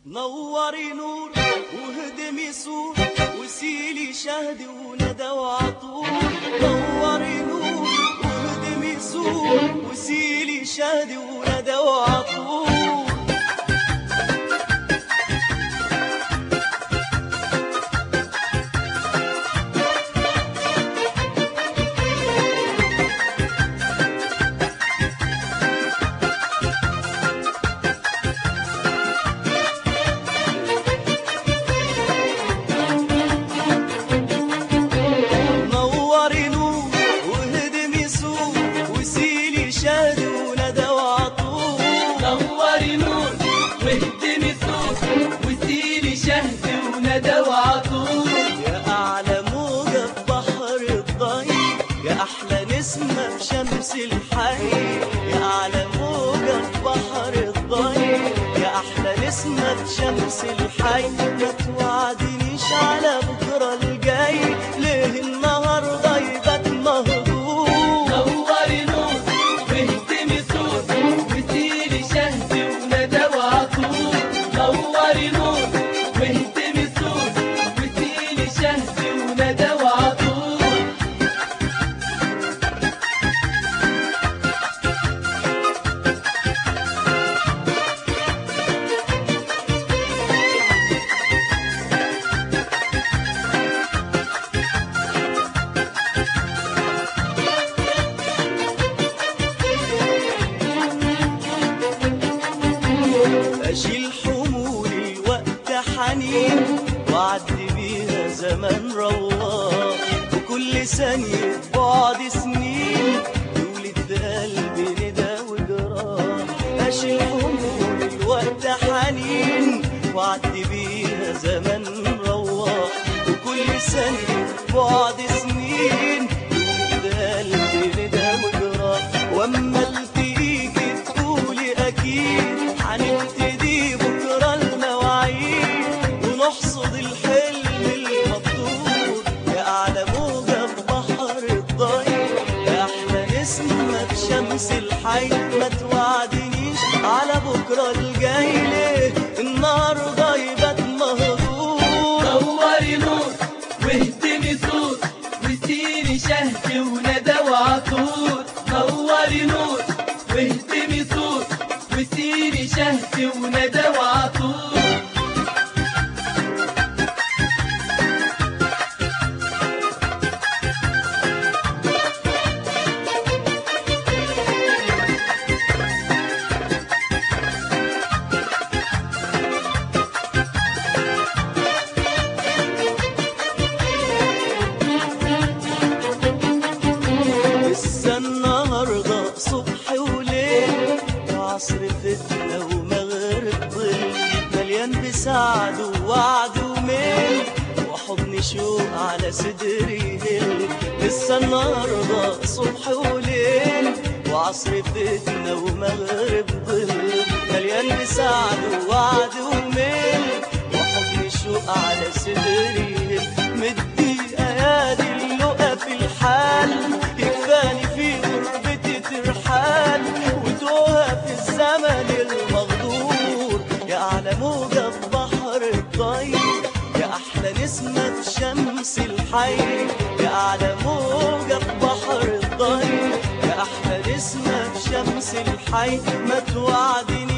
نوري نور وهدمي سور وسيلي شهد وندى وعطور نوري نور وهدمي سور وسيلي شهد وندى وعطور نوري نور وهدمي سور وسيلي شهد وندى وعطور نوري نور واهدمي صوت وسيلي شهد وندى وعطور يا أعلى موجة في بحر الضيق يا أحلى نسمة في شمس الحي يا أعلى موجة في بحر الضيق يا أحلى نسمة في شمس الحي ما توعدنيش على بكرة الجاي ليه النهاردة يبات مهجور نوري نور واهدمي صوت وسيلي شهد وندى وعطور نوري نور واهدمي صوت وسيلي شهد وندى وعطور أشيل حمولي وقت حنين وأعدي بيها زمن رواح وكل ثانية بعد سنين يولد في قلبي ندى وجراح أشيل حمولي وقت حنين وأعدي بيها زمن رواح وكل ثانية بعد سنين يولد في قلبي ندى وجراح وأما التقيكي تقولي أكيد هنبتدي بكرة المواعيد ونحصد الحلم المطلوب يا أعلى موجة في بحر الضيق يا أحلى نسمة في شمس الحي ما توعدنيش على بكرة الجاي ليه النهاردة يبات مهجور نوري نور واهدمي صوت وسيلي شهد وندى وعطور نوري نور واهدمي صوت وسيلي شهد وندى وعطور لسه النهارده صبح وليل وعصر فتنة ومغرب ظل مليان بسعد ووعد وميل وحضن شوق على صدري هل لسه النهارده صبح وليل وعصر فتنة ومغرب ظل مليان بسعد ووعد وميل وحضن شوق على صدري هل مدي ايادي اللقا في الحال يكفاني في غربتي ترحال وتوها في الزمن المغدور يا أعلى موجة في بحر الضيق يا أحلى نسمة في شمس الحي يا أعلى موجة في بحر الضيق يا أحلى نسمة في شمس الحي ما توعدني